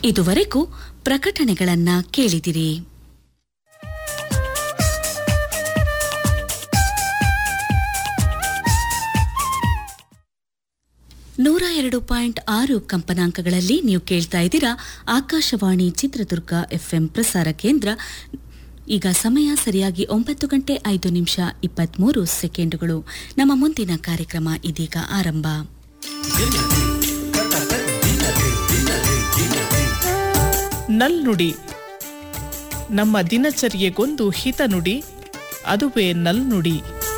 ಇದುವರೆಗೂ ಪ್ರಕಟಣೆಗಳನ್ನ ಕೇಳಿದಿರಿ ನೂರ ಎರಡು ಪಾಯಿಂಟ್ ಆರು ಕಂಪನಾಂಕಗಳಲ್ಲಿ ನೀವು ಕೇಳ್ತಾ ಇದ್ದೀರಾ ಆಕಾಶವಾಣಿ ಚಿತ್ರದುರ್ಗ ಎಫ್ಎಂ ಪ್ರಸಾರ ಕೇಂದ್ರ ಈಗ ಸಮಯ ಸರಿಯಾಗಿ ಒಂಬತ್ತು ಗಂಟೆ ಐದು ನಿಮಿಷ ಇಪ್ಪತ್ಮೂರು ಸೆಕೆಂಡುಗಳು ನಮ್ಮ ಮುಂದಿನ ಕಾರ್ಯಕ್ರಮ ಇದೀಗ ಆರಂಭ ನಲ್ನುಡಿ ನಮ್ಮ ದಿನಚರ್ಯೆಗೊಂದು ಹಿತನುಡಿ ಅದುವೇ ನಲ್ನುಡಿ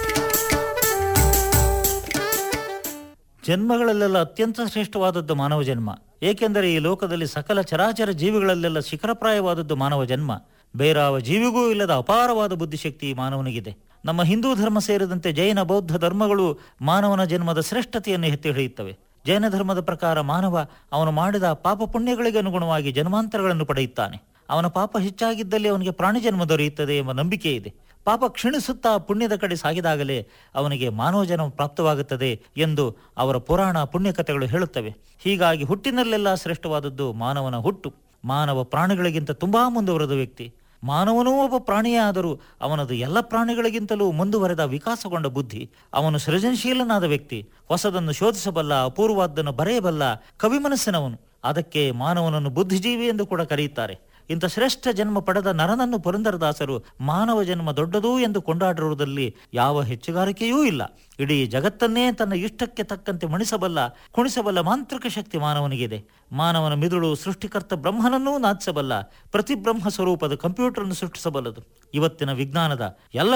ಜನ್ಮಗಳಲ್ಲೆಲ್ಲ ಅತ್ಯಂತ ಶ್ರೇಷ್ಠವಾದದ್ದು ಮಾನವ ಜನ್ಮ ಏಕೆಂದರೆ ಈ ಲೋಕದಲ್ಲಿ ಸಕಲ ಚರಾಚರ ಜೀವಿಗಳಲ್ಲೆಲ್ಲ ಶಿಖರಪ್ರಾಯವಾದದ್ದು ಮಾನವ ಜನ್ಮ ಬೇರಾವ ಜೀವಿಗೂ ಇಲ್ಲದ ಅಪಾರವಾದ ಬುದ್ಧಿಶಕ್ತಿ ಈ ಮಾನವನಿಗಿದೆ ನಮ್ಮ ಹಿಂದೂ ಧರ್ಮ ಸೇರಿದಂತೆ ಜೈನ ಬೌದ್ಧ ಧರ್ಮಗಳು ಮಾನವನ ಜನ್ಮದ ಶ್ರೇಷ್ಠತೆಯನ್ನು ಎತ್ತಿ ಹಿಡಿಯುತ್ತವೆ ಜೈನ ಧರ್ಮದ ಪ್ರಕಾರ ಮಾನವ ಅವನು ಮಾಡಿದ ಪಾಪ ಪುಣ್ಯಗಳಿಗೆ ಅನುಗುಣವಾಗಿ ಜನ್ಮಾಂತರಗಳನ್ನು ಪಡೆಯುತ್ತಾನೆ ಅವನ ಪಾಪ ಹೆಚ್ಚಾಗಿದ್ದಲ್ಲಿ ಅವನಿಗೆ ಪ್ರಾಣಿ ಜನ್ಮ ದೊರೆಯುತ್ತದೆ ಎಂಬ ನಂಬಿಕೆ ಇದೆ ಪಾಪ ಕ್ಷೀಣಿಸುತ್ತಾ ಪುಣ್ಯದ ಕಡೆ ಸಾಗಿದಾಗಲೇ ಅವನಿಗೆ ಮಾನವ ಜನ್ಮ ಪ್ರಾಪ್ತವಾಗುತ್ತದೆ ಎಂದು ಅವರ ಪುರಾಣ ಪುಣ್ಯಕಥೆಗಳು ಹೇಳುತ್ತವೆ ಹೀಗಾಗಿ ಹುಟ್ಟಿನಲ್ಲೆಲ್ಲ ಶ್ರೇಷ್ಠವಾದದ್ದು ಮಾನವನ ಹುಟ್ಟು ಮಾನವ ಪ್ರಾಣಿಗಳಿಗಿಂತ ತುಂಬಾ ಮುಂದುವರೆದ ವ್ಯಕ್ತಿ ಮಾನವನೂ ಒಬ್ಬ ಪ್ರಾಣಿಯೇ ಆದರೂ ಅವನದು ಎಲ್ಲ ಪ್ರಾಣಿಗಳಿಗಿಂತಲೂ ಮುಂದುವರೆದ ವಿಕಾಸಗೊಂಡ ಬುದ್ಧಿ ಅವನು ಸೃಜನಶೀಲನಾದ ವ್ಯಕ್ತಿ ಹೊಸದನ್ನು ಶೋಧಿಸಬಲ್ಲ ಅಪೂರ್ವವಾದ್ದನ್ನು ಬರೆಯಬಲ್ಲ ಕವಿ ಮನಸ್ಸಿನವನು ಅದಕ್ಕೆ ಮಾನವನನ್ನು ಬುದ್ಧಿಜೀವಿ ಎಂದು ಕೂಡ ಕರೆಯುತ್ತಾರೆ ಇಂಥ ಶ್ರೇಷ್ಠ ಜನ್ಮ ಪಡೆದ ನರನನ್ನು ಪುರಂದರದಾಸರು ಮಾನವ ಜನ್ಮ ದೊಡ್ಡದು ಎಂದು ಕೊಂಡಾಡಿರುವುದರಲ್ಲಿ ಯಾವ ಹೆಚ್ಚುಗಾರಿಕೆಯೂ ಇಲ್ಲ ಇಡೀ ಜಗತ್ತನ್ನೇ ತನ್ನ ಇಷ್ಟಕ್ಕೆ ತಕ್ಕಂತೆ ಮಣಿಸಬಲ್ಲ ಕುಣಿಸಬಲ್ಲ ಮಾಂತ್ರಿಕ ಶಕ್ತಿ ಮಾನವನಿಗಿದೆ ಮಾನವನ ಮಿದುಳು ಸೃಷ್ಟಿಕರ್ತ ಬ್ರಹ್ಮನನ್ನೂ ನಾಚಿಸಬಲ್ಲ ಪ್ರತಿ ಬ್ರಹ್ಮ ಸ್ವರೂಪದ ಕಂಪ್ಯೂಟರ್ ಅನ್ನು ಸೃಷ್ಟಿಸಬಲ್ಲದು ಇವತ್ತಿನ ವಿಜ್ಞಾನದ ಎಲ್ಲ